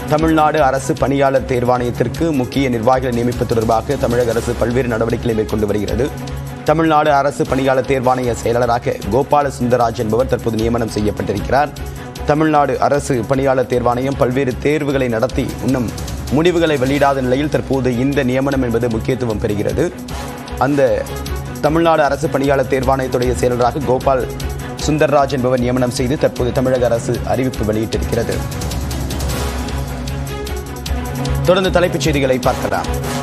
தமிழ்நாடு அரசு பணியாளர் தேர்வாணையத்திற்கு முக்கிய நிர்வாகிகளை நியமிப்பது தொடர்பாக தமிழக அரசு பல்வேறு நடவடிக்கைகளை மேற்கொண்டு வருகிறது தமிழ்நாடு அரசு பணியாளர் தேர்வாணைய செயலாளராக கோபால சுந்தரராஜ் என்பவர் தற்போது நியமனம் செய்யப்பட்டிருக்கிறார் தமிழ்நாடு அரசு பணியாளர் தேர்வாணையம் பல்வேறு தேர்வுகளை நடத்தி இன்னும் முடிவுகளை வெளியிடாத நிலையில் தற்போது இந்த நியமனம் என்பது முக்கியத்துவம் பெறுகிறது அந்த தமிழ்நாடு அரசு பணியாளர் தேர்வாணையத்துடைய செயலராக கோபால் சுந்தர்ராஜ் என்பவர் நியமனம் செய்து தற்போது தமிழக அரசு அறிவிப்பு வெளியிட்டிருக்கிறது தொடர்ந்து தலைப்புச் செய்திகளை பார்க்கலாம்